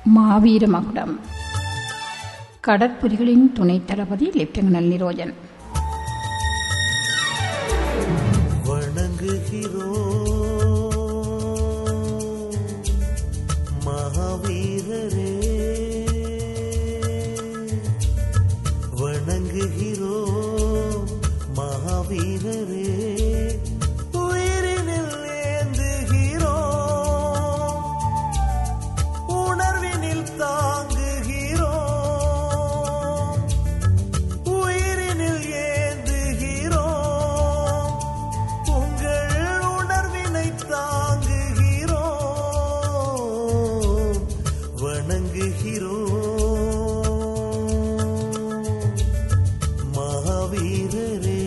மாவீர மகுடம் கடற்புலிகளின் துணைத் தளபதி லெப்டினல் நிரோஜன் வணங்குகிறோம் மகாவீரரே வணங்குகிறோம் மகாவீரரே உயிரினில் ஏந்துகிறோம் உணர்வினில் தாங்குகிறோம் உயிரினில் ஏந்துகிறோம் உங்கள் உணர்வினை தாங்குகிறோம் வணங்குகிறோம் மகாவீரரே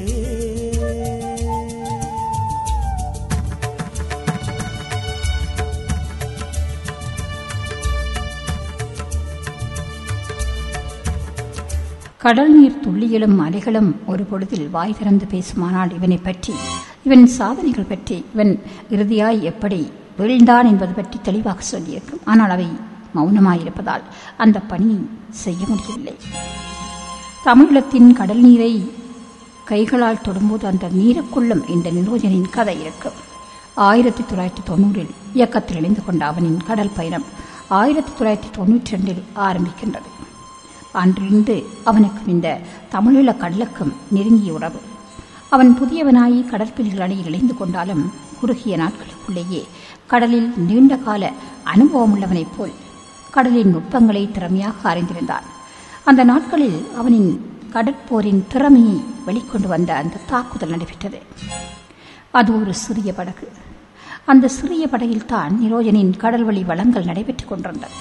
கடல் நீர் துள்ளிகளும் அலைகளும் ஒரு பொழுதில் வாய் திறந்து பேசுமானால் இவனை பற்றி இவன் சாதனைகள் பற்றி இவன் இறுதியாய் எப்படி வீழ்ந்தான் என்பது பற்றி தெளிவாக சொல்லியிருக்கும் ஆனால் அவை மௌனமாயிருப்பதால் அந்த பணியை செய்ய முடியவில்லை தமிழத்தின் கடல் நீரை கைகளால் தொடும்போது அந்த நீருக்குள்ளும் இந்த நிரோஜனின் கதை இருக்கும் ஆயிரத்தி தொள்ளாயிரத்தி தொண்ணூறில் இயக்கத்தில் இணைந்து கொண்ட அவனின் கடல் பயணம் ஆயிரத்தி தொள்ளாயிரத்தி தொண்ணூற்றி ரெண்டில் ஆரம்பிக்கின்றது அன்றிலிருந்து அவனுக்கும் இந்த தமிழீழ கடலுக்கும் நெருங்கிய உறவு அவன் புதியவனாயி கடற்பில்கள் அணியில் இணைந்து கொண்டாலும் குறுகிய நாட்களுக்குள்ளேயே கடலில் நீண்ட கால அனுபவம் உள்ளவனைப் போல் கடலின் நுட்பங்களை திறமையாக அறிந்திருந்தான் அந்த நாட்களில் அவனின் கடற்போரின் திறமையை வெளிக்கொண்டு வந்த அந்த தாக்குதல் நடைபெற்றது அது ஒரு சிறிய படகு அந்த சிறிய படகில்தான் நிரோஜனின் கடல்வழி வளங்கள் நடைபெற்றுக் கொண்டிருந்தது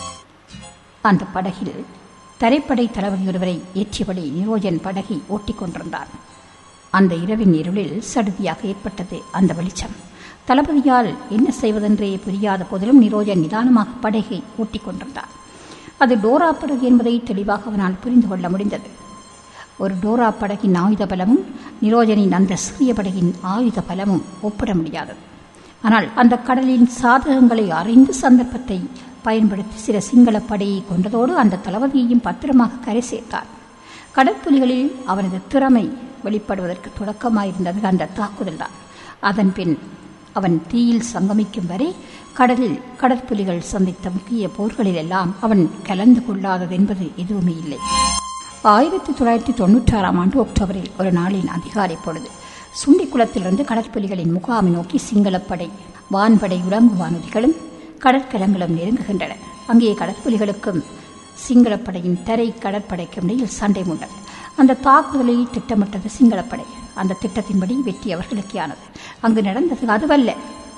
அந்த படகில் தரைப்படை தளபதி ஒருவரை ஏற்றியபடி நிரோஜன் படகை ஓட்டிக் கொண்டிருந்தான் அந்த இரவின் இருளில் சடுதியாக ஏற்பட்டது அந்த வெளிச்சம் தளபதியால் என்ன செய்வதென்றே புரியாத போதிலும் நிரோஜன் நிதானமாக படகை ஓட்டிக் கொண்டிருந்தான் அது டோரா படகு என்பதை தெளிவாக அவனால் புரிந்து கொள்ள முடிந்தது ஒரு டோரா படகின் ஆயுத பலமும் நிரோஜனின் அந்த சிறிய படகின் ஆயுத பலமும் ஒப்பிட முடியாதது ஆனால் அந்த கடலின் சாதகங்களை அறிந்து சந்தர்ப்பத்தை பயன்படுத்தி சில சிங்கள படையை கொண்டதோடு அந்த தளபதியையும் பத்திரமாக கரை சேர்த்தார் கடற்புலிகளில் அவனது திறமை வெளிப்படுவதற்கு தொடக்கமாயிருந்தது அந்த தாக்குதல்தான் அதன் பின் அவன் தீயில் சங்கமிக்கும் வரை கடலில் கடற்புலிகள் சந்தித்த முக்கிய போர்களில் எல்லாம் அவன் கலந்து கொள்ளாதது என்பது எதுவுமே இல்லை ஆயிரத்தி தொள்ளாயிரத்தி தொன்னூற்றாறாம் ஆண்டு அக்டோபரில் ஒரு நாளின் அதிகாலை பொழுது சுண்டிக்குளத்திலிருந்து கடற்புலிகளின் முகாமை நோக்கி சிங்களப்படை வான்படை உடம்பு வானொலிகளும் கடற்கலங்களும் நெருங்குகின்றன அங்கே கடற்புலிகளுக்கும் சிங்களப்படையின் தரை கடற்படைக்கும் இடையில் சண்டை முண்டது அந்த தாக்குதலை திட்டமிட்டது சிங்களப்படை அந்த திட்டத்தின்படி வெற்றி அவர்களுக்கே ஆனது அங்கு நடந்தது அதுவல்ல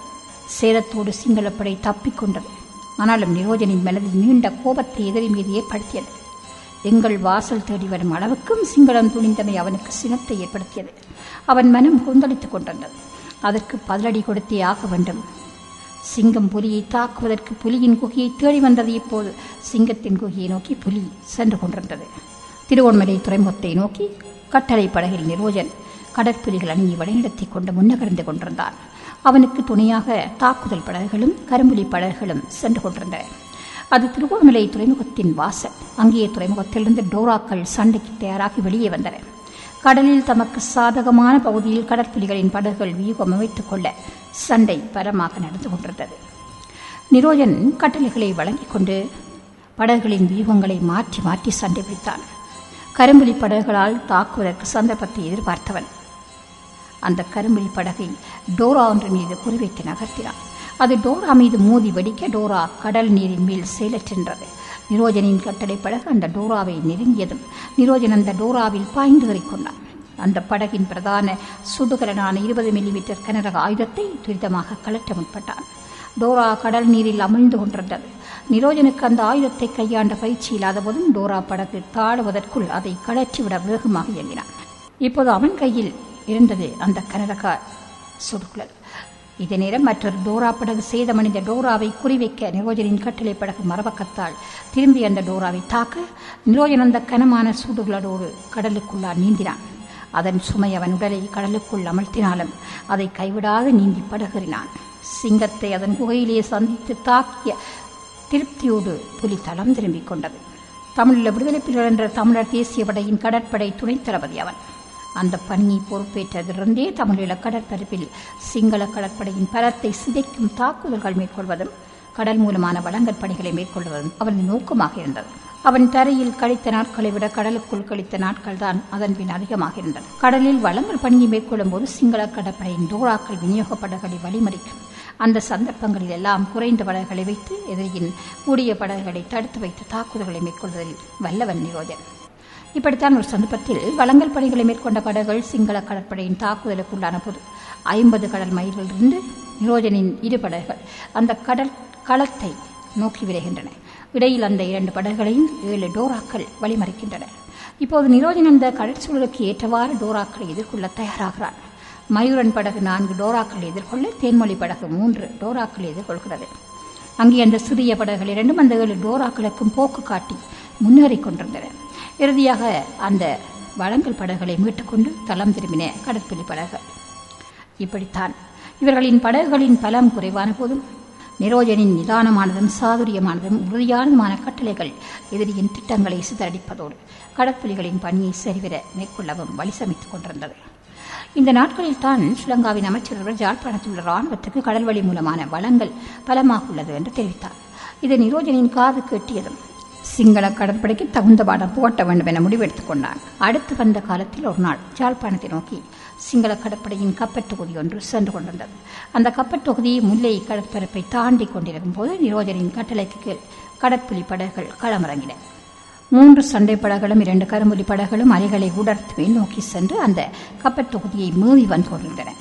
சேதத்தோடு சிங்களப்படை தப்பிக்கொண்டது ஆனாலும் நிரோஜனின் மனதில் நீண்ட கோபத்தை எதிரி மீது ஏற்படுத்தியது எங்கள் வாசல் தேடி வரும் அளவுக்கும் சிங்களம் துணிந்தமை அவனுக்கு சினத்தை ஏற்படுத்தியது அவன் மனம் கொந்தளித்துக் கொண்டிருந்தது அதற்கு பதிலடி கொடுத்தே ஆக வேண்டும் சிங்கம் புலியை தாக்குவதற்கு புலியின் குகையை தேடி வந்தது இப்போது சிங்கத்தின் குகையை நோக்கி புலி சென்று கொண்டிருந்தது திருவோண்மலை துறைமுகத்தை நோக்கி கட்டளை படகில் நிரோஜன் கடற்புலிகள் அணியை வழிநடத்தி கொண்டு முன்னகர்ந்து கொண்டிருந்தான் அவனுக்கு துணையாக தாக்குதல் படகுகளும் கரும்புலி படகுகளும் சென்று கொண்டிருந்தன அது திருவோணமலை துறைமுகத்தின் வாசல் அங்கே துறைமுகத்திலிருந்து டோராக்கள் சண்டைக்கு தயாராகி வெளியே வந்தன கடலில் தமக்கு சாதகமான பகுதியில் கடற்புலிகளின் படகுகள் வியூகம் அமைத்துக் கொள்ள சண்டை பரமாக நடந்து கொண்டிருந்தது நிரோஜன் கட்டளைகளை வழங்கிக் கொண்டு படகுகளின் வியூகங்களை மாற்றி மாற்றி சண்டை பிடித்தான் கரும்புலி படகுகளால் தாக்குவதற்கு சந்தர்ப்பத்தை எதிர்பார்த்தவன் அந்த கரும்புலி படகை டோரா ஒன்று மீது குறிவைத்து நகர்த்தினான் அது டோரா மீது மோதி வெடிக்க டோரா கடல் நீரின் மேல் செயலற்றென்றது நிரோஜனின் கட்டளை படகு அந்த டோராவை நெருங்கியதும் நிரோஜன் அந்த டோராவில் பாய்ந்து ஏறிக்கொண்டான் அந்த படகின் பிரதான சுடுகரனான இருபது மில்லிமீட்டர் கனரக ஆயுதத்தை துரிதமாக கலட்ட முற்பட்டான் டோரா கடல் நீரில் அமிழ்ந்து கொண்டிருந்தது நிரோஜனுக்கு அந்த ஆயுதத்தை கையாண்ட பயிற்சி இல்லாத போதும் டோரா படகு தாழுவதற்குள் அதை கழற்றிவிட வேகமாக இயங்கினான் இப்போது அவன் கையில் இருந்தது அந்த கனரக சுடுகுழல் இதே நேரம் மற்றொரு டோரா படகு சேதமடைந்த டோராவை குறிவைக்க நிரோஜனின் கட்டளை படகு மரபக்கத்தால் திரும்பி அந்த டோராவை தாக்க நிரோஜன் அந்த கனமான சூடுகளோடு கடலுக்குள்ளார் நீந்தினான் அதன் சுமை அவன் உடலை கடலுக்குள் அமழ்த்தினாலும் அதை கைவிடாது நீந்தி படகுறினான் சிங்கத்தை அதன் குகையிலே சந்தித்து தாக்கிய திருப்தியோடு புலி தளம் திரும்பிக் கொண்டது தமிழில் விடுதலை புலிகள் என்ற தமிழர் தேசிய படையின் கடற்படை துணைத் தளபதி அவன் அந்த பணியை பொறுப்பேற்றதிலிருந்தே தமிழீழ கடற்பரப்பில் சிங்கள கடற்படையின் பலத்தை சிதைக்கும் தாக்குதல்கள் மேற்கொள்வதும் கடல் மூலமான வழங்கல் பணிகளை மேற்கொள்வதும் அவனது நோக்கமாக இருந்தது அவன் தரையில் கழித்த நாட்களை விட கடலுக்குள் கழித்த நாட்கள் தான் அதன் பின் அதிகமாக இருந்தது கடலில் வழங்கல் பணியை மேற்கொள்ளும் போது சிங்கள கடற்படையின் டோராக்கள் விநியோக படகுகளை வழிமறிக்கும் அந்த சந்தர்ப்பங்களில் எல்லாம் குறைந்த படகுகளை வைத்து எதிரியின் கூடிய படகுகளை தடுத்து வைத்து தாக்குதல்களை மேற்கொள்வதில் வல்லவன் நிரோஜன் இப்படித்தான் ஒரு சந்தர்ப்பத்தில் வழங்கல் பணிகளை மேற்கொண்ட படகுகள் சிங்கள கடற்படையின் தாக்குதலுக்குள்ளான போது ஐம்பது கடல் மைலிலிருந்து நிரோஜனின் இரு படகுகள் அந்த கடல் களத்தை நோக்கி விரைகின்றன இடையில் அந்த இரண்டு படகுகளையும் ஏழு டோராக்கள் வழிமறிக்கின்றன இப்போது நிரோஜன் அந்த கடல் சூழலுக்கு ஏற்றவாறு டோராக்களை எதிர்கொள்ள தயாராகிறான் மயூரன் படகு நான்கு டோராக்களை எதிர்கொள்ள தேன்மொழி படகு மூன்று டோராக்களை எதிர்கொள்கிறது அங்கே அந்த சிறிய படகுகள் இரண்டும் அந்த ஏழு டோராக்களுக்கும் போக்கு காட்டி முன்னேறிக் கொண்டிருந்தன இறுதியாக அந்த வழங்கல் படகுகளை மீட்டுக்கொண்டு தளம் திரும்பின கடற்புலி படகுகள் இப்படித்தான் இவர்களின் படகுகளின் பலம் குறைவான போதும் நிரோஜனின் நிதானமானதும் சாதுரியமானதும் உறுதியானதுமான கட்டளைகள் எதிரியின் திட்டங்களை சிதறடிப்பதோடு கடற்புலிகளின் பணியை சரிவர மேற்கொள்ளவும் வழி சமைத்துக் கொண்டிருந்தது இந்த நாட்களில் தான் ஸ்ரீலங்காவின் அமைச்சர்கள் ஜாழ்ப்பாணத்தில் உள்ள ராணுவத்துக்கு கடல்வழி மூலமான வளங்கள் பலமாக உள்ளது என்று தெரிவித்தார் இது நிரோஜனின் காது கேட்டியதும் சிங்கள கடற்படைக்கு தகுந்த பாடம் புகட்ட வேண்டும் என முடிவெடுத்துக் கொண்டான் அடுத்து வந்த காலத்தில் ஒரு நாள் ஜாழ்ப்பாணத்தை நோக்கி சிங்கள கடற்படையின் கப்பற் தொகுதி ஒன்று சென்று கொண்டிருந்தது அந்த கப்பற் தொகுதி முல்லை கடற்பரப்பை தாண்டி கொண்டிருக்கும் போது நிரோஜனின் கட்டளைக்கு கீழ் கடற்புலி படகுகள் களமிறங்கின மூன்று சண்டை படகுகளும் இரண்டு கரும்புலி படகுகளும் அலைகளை உடர்த்து மேல் நோக்கி சென்று அந்த கப்பற் தொகுதியை மீறி வந்து கொண்டிருந்தன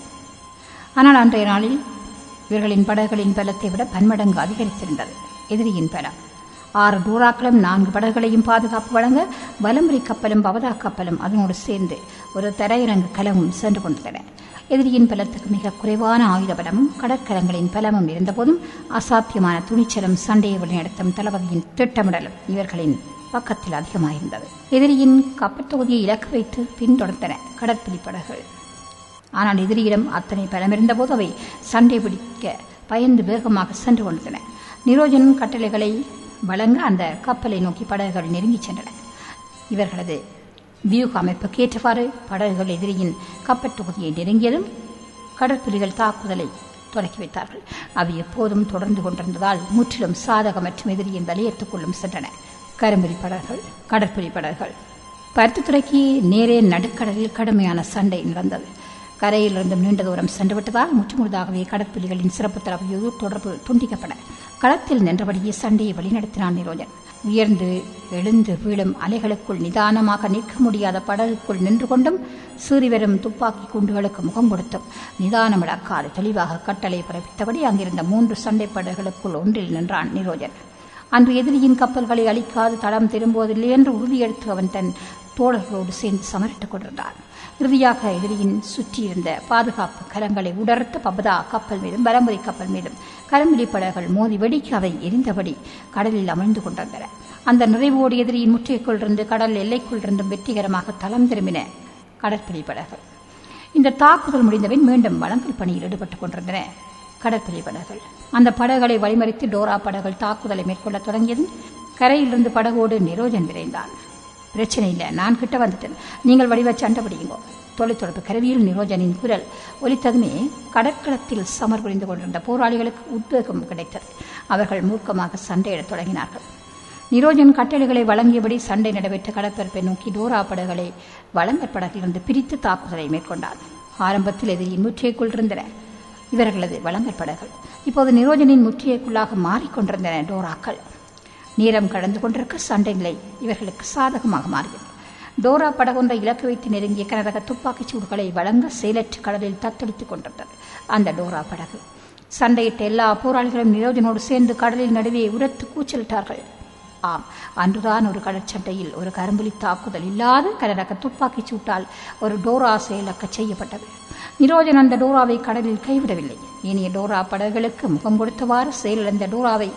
ஆனால் அன்றைய நாளில் இவர்களின் படகுகளின் பலத்தை விட பன்மடங்கு அதிகரித்திருந்தது எதிரியின் பலம் ஆறு டூராக்களும் நான்கு படகுகளையும் பாதுகாப்பு வழங்க வலம்புரி கப்பலும் பவதா கப்பலும் அதனோடு சேர்ந்து ஒரு தரையிறங்கு கலமும் சென்று கொண்டிருந்தன எதிரியின் பலத்துக்கு மிக குறைவான ஆயுத பலமும் கடற்கலங்களின் பலமும் இருந்தபோதும் அசாத்தியமான துணிச்சலும் சண்டையை வழிநடத்தும் தளபதியின் திட்டமிடலும் இவர்களின் பக்கத்தில் அதிகமாயிருந்தது எதிரியின் கப்பற் தொகுதியை இலக்கு வைத்து பின்தொடர்ந்தன கடற்புலி படகுகள் ஆனால் எதிரியிடம் அத்தனை பலமிருந்தபோது அவை சண்டை பிடிக்க பயந்து வேகமாக சென்று கொண்டிருந்தன நிரோஜன் கட்டளைகளை வழங்க அந்த கப்பலை நோக்கி படகுகள் நெருங்கிச் சென்றன இவர்களது வியூக அமைப்புக்கு ஏற்றவாறு படகுகள் எதிரியின் கப்பற் தொகுதியை நெருங்கியதும் கடற்புலிகள் தாக்குதலை தொடக்கி வைத்தார்கள் அவை எப்போதும் தொடர்ந்து கொண்டிருந்ததால் முற்றிலும் சாதக மற்றும் எதிரியின் வலியத்துக் கொள்ளும் சென்றன கரும்புலி படகுகள் கடற்புலி படகுகள் பருத்தித்துறைக்கு நேரே நடுக்கடலில் கடுமையான சண்டை நடந்தது கரையிலிருந்து நீண்ட தூரம் சென்றுவிட்டதால் முற்றுமுழுதாகவே கடற்புலிகளின் சிறப்பு தரப்பையோடு தொடர்பு துண்டிக்கப்பட களத்தில் நின்றபடியே சண்டையை வழிநடத்தினான் நிரோஜன் உயர்ந்து எழுந்து வீழும் அலைகளுக்குள் நிதானமாக நிற்க முடியாத படகுக்குள் நின்று கொண்டும் சீறிவரும் துப்பாக்கி குண்டுகளுக்கு முகம் கொடுத்தும் நிதானம் இழக்காது தெளிவாக கட்டளை பிறப்பித்தபடி அங்கிருந்த மூன்று சண்டை படகுகளுக்குள் ஒன்றில் நின்றான் நிரோஜன் அன்று எதிரியின் கப்பல்களை அழிக்காது தடம் திரும்புவதில்லை என்று உறுதியெடுத்து அவன் தன் தோழர்களோடு சேர்ந்து சமரிட்டுக் கொண்டிருந்தான் இறுதியாக எதிரியின் சுற்றியிருந்த பாதுகாப்பு கலங்களை உடர்த்த பபதா கப்பல் மீதும் பலமுறை கப்பல் மீதும் கரும்புலி படகுகள் மோதி வெடிக்க அவை எரிந்தபடி கடலில் அமிழ்ந்து கொண்டிருந்தன அந்த நிறைவோடு எதிரியின் முற்றியக்குள் இருந்து கடல் எல்லைக்குள் இருந்தும் வெற்றிகரமாக தளம் திரும்பின கடற்படை படகுகள் இந்த தாக்குதல் முடிந்தபின் மீண்டும் வழங்கல் பணியில் ஈடுபட்டுக் கொண்டிருந்தன கடற்படை படகுகள் அந்த படகுகளை வழிமறித்து டோரா படகுகள் தாக்குதலை மேற்கொள்ள தொடங்கியதும் கரையிலிருந்து படகோடு நிரோஜன் விரைந்தான் பிரச்சனை இல்லை நான் கிட்ட வந்துட்டேன் நீங்கள் வடிவ சண்டை பிடியுங்கோ தொலைத்தொடர்பு கருவியில் நிரோஜனின் குரல் ஒலித்ததுமே கடற்களத்தில் சமர் புரிந்து கொண்டிருந்த போராளிகளுக்கு உத்வேகம் கிடைத்தது அவர்கள் மூர்க்கமாக சண்டையிடத் தொடங்கினார்கள் நிரோஜன் கட்டளைகளை வழங்கியபடி சண்டை நடைபெற்ற கடற்பரப்பை நோக்கி டோரா படகுகளை வழங்கற் படகிலிருந்து பிரித்து தாக்குதலை மேற்கொண்டார் ஆரம்பத்தில் எதிரியின் முற்றியைக்குள் இருந்தன இவர்களது வழங்கற் படகுகள் இப்போது நிரோஜனின் முற்றியைக்குள்ளாக மாறிக்கொண்டிருந்தன டோராக்கள் நேரம் கடந்து கொண்டிருக்க சண்டை நிலை இவர்களுக்கு சாதகமாக மாறியது டோரா படகொன்றை இலக்கு வைத்து நெருங்கிய கனரக துப்பாக்கிச் சூடுகளை வழங்க செயலற்று கடலில் தத்தளித்துக் கொண்டிருந்தது அந்த டோரா படகு சண்டையிட்ட எல்லா போராளிகளும் நிரோஜனோடு சேர்ந்து கடலில் நடுவே உரத்து கூச்சலிட்டார்கள் ஆம் அன்றுதான் ஒரு கடற்சண்டையில் ஒரு கரும்புலி தாக்குதல் இல்லாத கனரக துப்பாக்கிச் சூட்டால் ஒரு டோரா செயலக்க செய்யப்பட்டது நிரோஜன் அந்த டோராவை கடலில் கைவிடவில்லை ஏனைய டோரா படகுகளுக்கு முகம் கொடுத்தவாறு செயலிழந்த டோராவை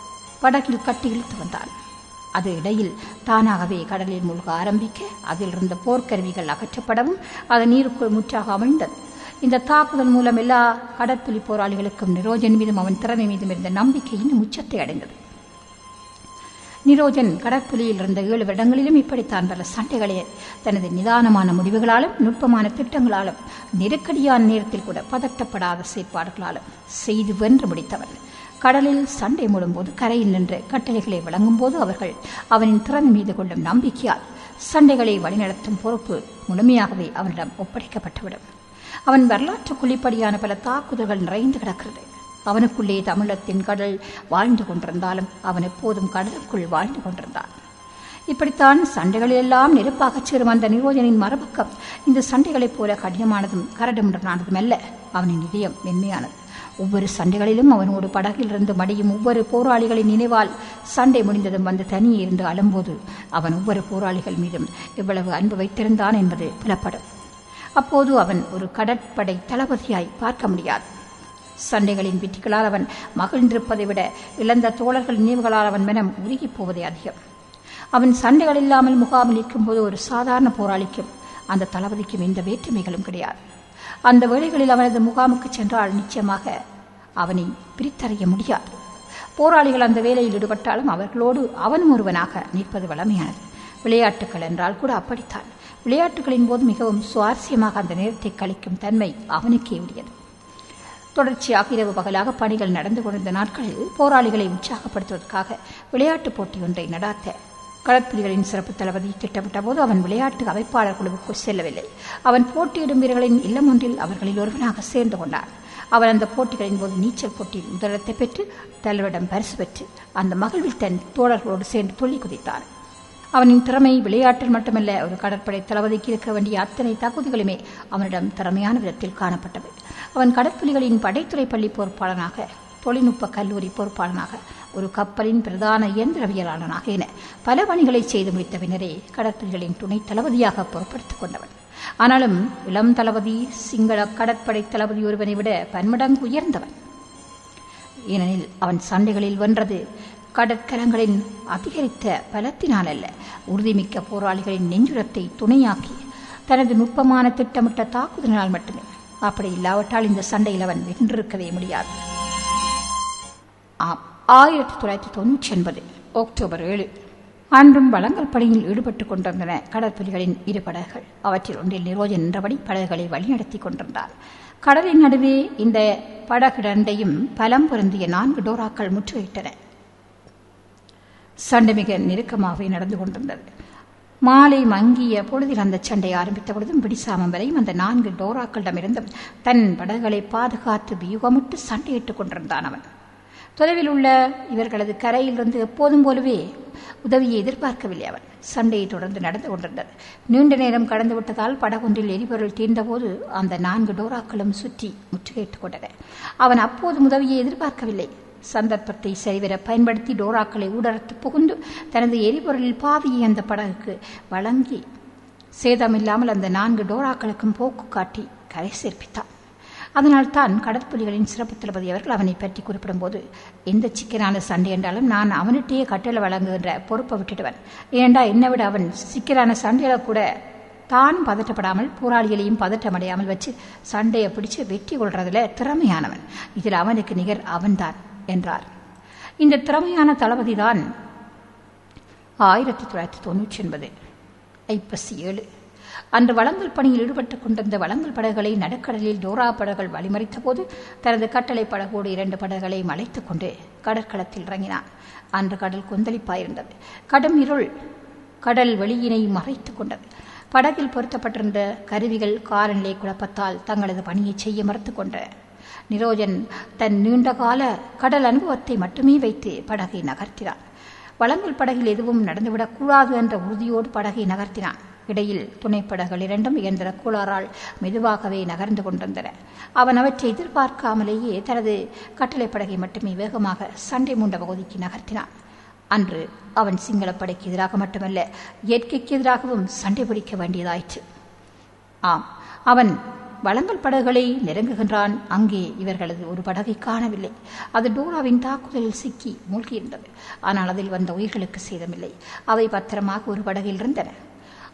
படகில் கட்டி இழுத்து வந்தான் அது இடையில் தானாகவே கடலில் மூழ்க ஆரம்பிக்க அதில் இருந்த போர்க்கருவிகள் அகற்றப்படவும் அது நீருக்குள் முற்றாக அமிழ்ந்தது இந்த தாக்குதல் மூலம் எல்லா கடற்புலி போராளிகளுக்கும் நிரோஜன் மீதும் அவன் திறமை மீதும் இருந்த நம்பிக்கை இன்னும் உச்சத்தை அடைந்தது நிரோஜன் கடற்புலியில் இருந்த ஏழு வருடங்களிலும் இப்படித்தான் பல சண்டைகளை தனது நிதானமான முடிவுகளாலும் நுட்பமான திட்டங்களாலும் நெருக்கடியான நேரத்தில் கூட பதட்டப்படாத செயற்பாடுகளாலும் செய்து வென்று முடித்தவன் கடலில் சண்டை மூடும்போது கரையில் நின்று கட்டளைகளை வழங்கும் போது அவர்கள் அவனின் திறன் மீது கொள்ளும் நம்பிக்கையால் சண்டைகளை வழிநடத்தும் பொறுப்பு முழுமையாகவே அவனிடம் ஒப்படைக்கப்பட்டுவிடும் அவன் வரலாற்று குழிப்படியான பல தாக்குதல்கள் நிறைந்து கிடக்கிறது அவனுக்குள்ளே தமிழத்தின் கடல் வாழ்ந்து கொண்டிருந்தாலும் அவன் எப்போதும் கடலுக்குள் வாழ்ந்து கொண்டிருந்தான் இப்படித்தான் சண்டைகளெல்லாம் நெருப்பாகச் சேரும் அந்த நிரோஜனின் மறுபக்கம் இந்த சண்டைகளைப் போல கடினமானதும் கரடுமுரனானதும் அல்ல அவனின் இதயம் மென்மையானது ஒவ்வொரு சண்டைகளிலும் அவனோடு படகிலிருந்து மடியும் ஒவ்வொரு போராளிகளின் நினைவால் சண்டை முடிந்ததும் வந்து தனியே இருந்து அழும்போது அவன் ஒவ்வொரு போராளிகள் மீதும் எவ்வளவு அன்பு வைத்திருந்தான் என்பது புலப்படும் அப்போது அவன் ஒரு கடற்படை தளபதியாய் பார்க்க முடியாது சண்டைகளின் வெற்றிகளால் அவன் மகிழ்ந்திருப்பதை விட இழந்த தோழர்கள் நினைவுகளால் அவன் மனம் உருகிப் போவதே அதிகம் அவன் சண்டைகள் இல்லாமல் முகாமில் இருக்கும்போது ஒரு சாதாரண போராளிக்கும் அந்த தளபதிக்கும் எந்த வேற்றுமைகளும் கிடையாது அந்த வேளைகளில் அவனது முகாமுக்கு சென்றால் நிச்சயமாக அவனை பிரித்தறிய முடியாது போராளிகள் அந்த வேலையில் ஈடுபட்டாலும் அவர்களோடு அவனும் ஒருவனாக நிற்பது வளமையானது விளையாட்டுகள் என்றால் கூட அப்படித்தான் விளையாட்டுகளின் போது மிகவும் சுவாரஸ்யமாக அந்த நேரத்தை கழிக்கும் தன்மை அவனுக்கே உரியது தொடர்ச்சியாக இரவு பகலாக பணிகள் நடந்து கொண்டிருந்த நாட்களில் போராளிகளை உற்சாகப்படுத்துவதற்காக விளையாட்டுப் போட்டி ஒன்றை நடாத்த கடற்புலிகளின் சிறப்பு தளபதி திட்டமிட்ட போது அவன் விளையாட்டு அமைப்பாளர் குழுவுக்கு செல்லவில்லை அவன் போட்டியிடும் வீரர்களின் இல்லம் ஒன்றில் அவர்களில் ஒருவனாக சேர்ந்து கொண்டான் அவன் அந்த போட்டிகளின் போது நீச்சல் போட்டியில் முதலிடத்தை பெற்று தலைவரிடம் பரிசு பெற்று அந்த மகிழ்வில் தன் தோழர்களோடு சேர்ந்து துள்ளி குதித்தான் அவனின் திறமை விளையாட்டில் மட்டுமல்ல ஒரு கடற்படை தளபதிக்கு இருக்க வேண்டிய அத்தனை தகுதிகளுமே அவனிடம் திறமையான விதத்தில் காணப்பட்டது அவன் கடற்புலிகளின் படைத்துறை பள்ளி பொறுப்பாளனாக தொழில்நுட்ப கல்லூரி பொறுப்பாளனாக ஒரு கப்பலின் பிரதான இயந்திரவியலாளனாக என பல பணிகளை செய்து முடித்த பின்னரே கடற்புலிகளின் துணை தளபதியாக பொறுப்படுத்திக் கொண்டவன் ஆனாலும் இளம் தளபதி சிங்கள கடற்படை தளபதி ஒருவனை விட பன்மடங்கு உயர்ந்தவன் ஏனெனில் அவன் சண்டைகளில் வென்றது கடற்கலங்களின் அதிகரித்த பலத்தினால் அல்ல உறுதிமிக்க போராளிகளின் நெஞ்சுரத்தை துணையாக்கி தனது நுட்பமான திட்டமிட்ட தாக்குதலினால் மட்டுமே அப்படி இல்லாவிட்டால் இந்த சண்டையில் அவன் வென்றிருக்கவே முடியாது ஆம் ஆயிரத்தி தொள்ளாயிரத்தி தொண்ணூற்றி ஒன்பது அக்டோபர் ஏழு அன்றும் வளங்கள் பணியில் ஈடுபட்டுக் கொண்டிருந்தன கடற்புலிகளின் இரு படகுகள் அவற்றில் ஒன்றில் நிரோஜன் நின்றபடி படகுகளை வழிநடத்தி கொண்டிருந்தார் கடலின் நடுவே இந்த படகிடண்டையும் பலம் பொருந்திய நான்கு டோராக்கள் முற்றுகையிட்டன சண்டை மிக நெருக்கமாகவே நடந்து கொண்டிருந்தது மாலை மங்கிய பொழுதில் அந்த சண்டை ஆரம்பித்த பொழுதும் பிடிசாமம் வரையும் அந்த நான்கு டோராக்களிடமிருந்தும் தன் படகுகளை பாதுகாத்து வியூகமிட்டு சண்டையிட்டுக் கொண்டிருந்தான் அவன் தொலைவில் உள்ள இவர்களது கரையிலிருந்து எப்போதும் போலவே உதவியை எதிர்பார்க்கவில்லை அவன் சண்டையை தொடர்ந்து நடந்து கொண்டிருந்தது நீண்ட நேரம் கடந்து விட்டதால் படகொன்றில் எரிபொருள் தீர்ந்தபோது அந்த நான்கு டோராக்களும் சுற்றி முற்றுகையிட்டுக் கொண்டன அவன் அப்போது உதவியை எதிர்பார்க்கவில்லை சந்தர்ப்பத்தை சரிவர பயன்படுத்தி டோராக்களை ஊடறுத்து புகுந்து தனது எரிபொருளில் பாதியை அந்த படகுக்கு வழங்கி சேதமில்லாமல் அந்த நான்கு டோராக்களுக்கும் போக்கு காட்டி கரை சேர்ப்பித்தான் அதனால் தான் கடற்புலிகளின் சிறப்பு தளபதி அவர்கள் அவனை பற்றி குறிப்பிடும்போது எந்த சிக்கனான சண்டை என்றாலும் நான் அவனிட்டே கட்டளை வழங்குகின்ற பொறுப்பை விட்டுடுவன் ஏண்டா என்னை விட அவன் சிக்கலான சண்டையில கூட தான் பதட்டப்படாமல் போராளிகளையும் பதட்டமடையாமல் வச்சு சண்டையை பிடிச்சு வெற்றி கொள்றதுல திறமையானவன் இதில் அவனுக்கு நிகர் அவன்தான் என்றார் இந்த திறமையான தளபதி தான் ஆயிரத்தி தொள்ளாயிரத்தி தொண்ணூற்றி ஒன்பது ஐப்பசி ஏழு அன்று வளங்கள் பணியில் ஈடுபட்டுக் கொண்டிருந்த வளங்கள் படகுகளை நடுக்கடலில் டோரா படகுகள் வழிமறித்த போது தனது கட்டளை படகோடு இரண்டு படகுகளை மலைத்துக் கொண்டு கடற்களத்தில் இறங்கினான் அன்று கடல் கொந்தளிப்பாயிருந்தது கடும் இருள் கடல் வெளியினை மறைத்துக் கொண்டது படகில் பொருத்தப்பட்டிருந்த கருவிகள் காலநிலை குழப்பத்தால் தங்களது பணியை செய்ய மறுத்துக் கொண்டன நிரோஜன் தன் நீண்டகால கடல் அனுபவத்தை மட்டுமே வைத்து படகை நகர்த்தினான் வளங்கள் படகில் எதுவும் நடந்துவிடக்கூடாது என்ற உறுதியோடு படகை நகர்த்தினான் இடையில் துணைப்படகுகள் இரண்டும் இயந்திர கோளாறால் மெதுவாகவே நகர்ந்து கொண்டிருந்தன அவன் அவற்றை எதிர்பார்க்காமலேயே தனது கட்டளை படகை மட்டுமே வேகமாக சண்டை மூண்ட பகுதிக்கு நகர்த்தினான் அன்று அவன் சிங்களப்படைக்கு எதிராக மட்டுமல்ல இயற்கைக்கு எதிராகவும் சண்டை பிடிக்க வேண்டியதாயிற்று ஆம் அவன் வளங்கள் படகுகளை நெருங்குகின்றான் அங்கே இவர்களது ஒரு படகை காணவில்லை அது டோராவின் தாக்குதலில் சிக்கி மூழ்கியிருந்தது ஆனால் அதில் வந்த உயிர்களுக்கு சேதமில்லை அவை பத்திரமாக ஒரு படகில் இருந்தன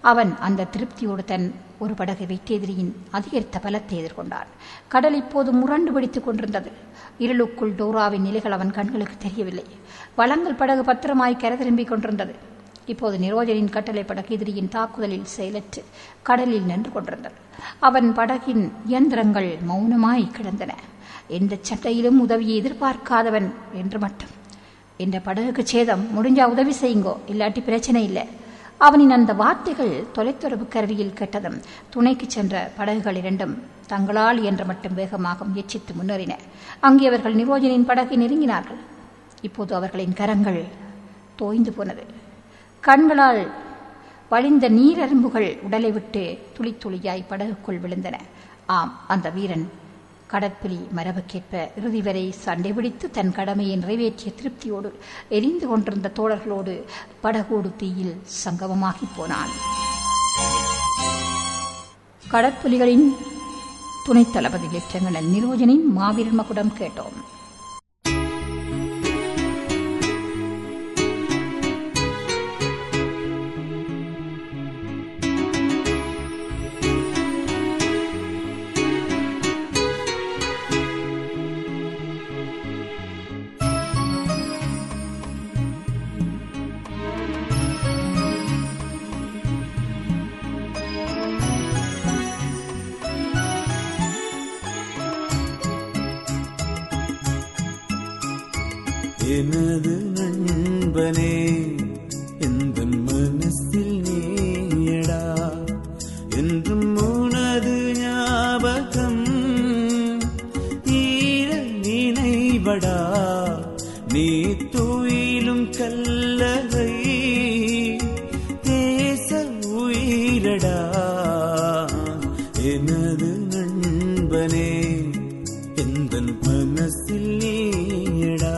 அவன் அந்த திருப்தியோடு தன் ஒரு படகை வெட்டெதிரியின் அதிகரித்த பலத்தை எதிர்கொண்டான் கடல் இப்போது முரண்டு பிடித்துக் கொண்டிருந்தது இருளுக்குள் டோராவின் நிலைகள் அவன் கண்களுக்கு தெரியவில்லை வளங்கள் படகு பத்திரமாய் கரை திரும்பிக் கொண்டிருந்தது இப்போது நிரோஜனின் கட்டளை படகு எதிரியின் தாக்குதலில் செயலற்று கடலில் நின்று கொண்டிருந்தது அவன் படகின் இயந்திரங்கள் மௌனமாய் கிடந்தன எந்த சட்டையிலும் உதவியை எதிர்பார்க்காதவன் என்று மட்டும் என்ற படகுக்கு சேதம் முடிஞ்சா உதவி செய்யுங்கோ இல்லாட்டி பிரச்சனை இல்லை அவனின் அந்த வார்த்தைகள் தொலைத்தொடர்பு கருவியில் கேட்டதும் துணைக்கு சென்ற படகுகள் இரண்டும் தங்களால் என்ற மட்டும் வேகமாக முயற்சித்து முன்னேறின அங்கே அவர்கள் நிரோஜனின் படகை நெருங்கினார்கள் இப்போது அவர்களின் கரங்கள் தோய்ந்து போனது கண்களால் வழிந்த நீரரும்புகள் உடலை விட்டு துளி துளியாய் படகுக்குள் விழுந்தன ஆம் அந்த வீரன் கடற்புலி மரபுக்கேற்ப இறுதி வரை சண்டை பிடித்து தன் கடமையை நிறைவேற்றிய திருப்தியோடு எரிந்து கொண்டிருந்த தோழர்களோடு படகோடு தீயில் சங்கமமாகி போனான் கடற்புலிகளின் துணைத் தளபதி லெப்டினல் நிரோஜனின் மாவீரன் மகுடம் கேட்டோம் எனது நண்பனே எந்த மனசில் நீயடா என்றும் உனது ஞாபகம் ஈர நினைவடா நீ துயிலும் கல்லறை தேச உயிரடா எனது நண்பனே எந்த மனசில் நீயடா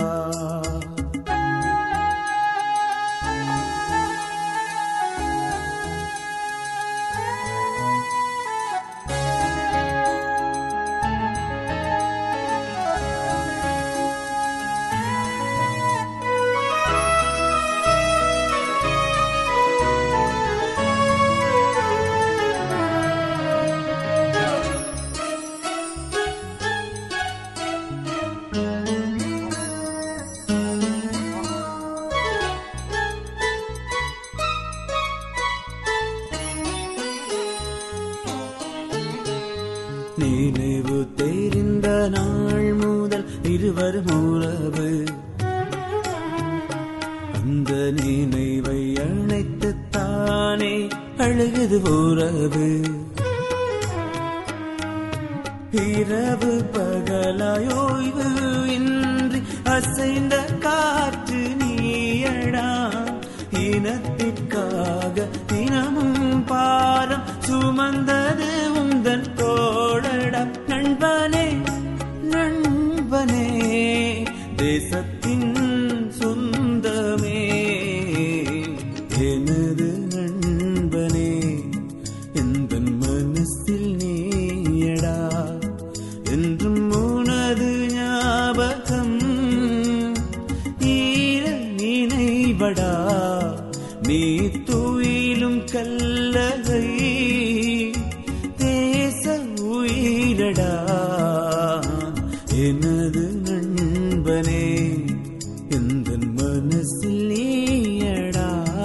நினைவு தெரிந்த நாள் முதல் இருவரும் உறவு அந்த நினைவை அழைத்து தானே அழுகுது உறவு இரவு பகலாயோய்வு இன்றி அசைந்த காற்று நீயடா இனத்திற்காக தினமும் பாரம் சுமந்தது உந்தன் தோழடா நண்பனே நண்பனே தேசத்தின் சொந்தமே எனது நண்பனே எந்த மனசில் நீயடா என்றும் உனது ஞாபகம் ஈர நினைவடா நீ துயிலும் கல்லகை தேச உயிரடா எனது நண்பனே எந்த மனசில் நீயடா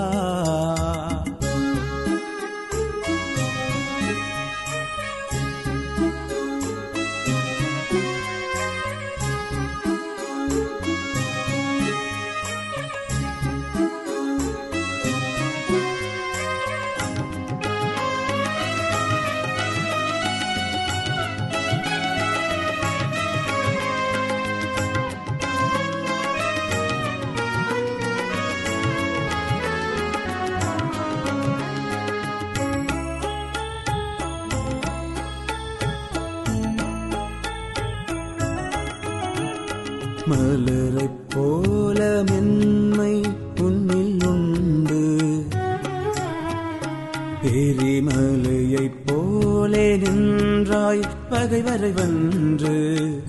மலரைப் போல மென்மை உன்னில் உண்டு பெரிமலையைப் போலே நின்றாய் பகைவரை வென்று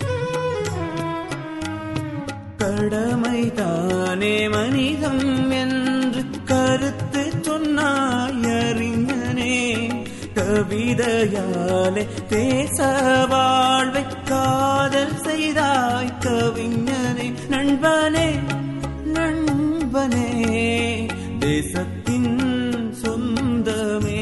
கடமை தானே மனிதம் என்று கருத்து சொன்னாய் அறி கவிதையாலே தேச வாழ்வை காதல் செய்தாய் கவிஞனே நண்பனே நண்பனே தேசத்தின் சொந்தமே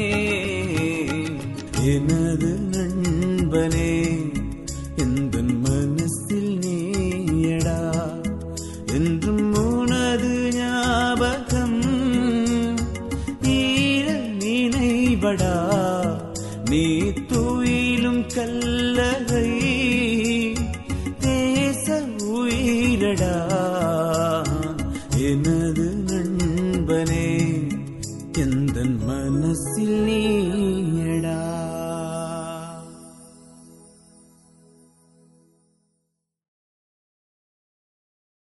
எனது நண்பனே எந்த மனசில் நீயடா என்றும் உனது ஞாபகம் ஈர நினைவடா நீ துயிலும் கல்லறை தேச உயிரடா எனது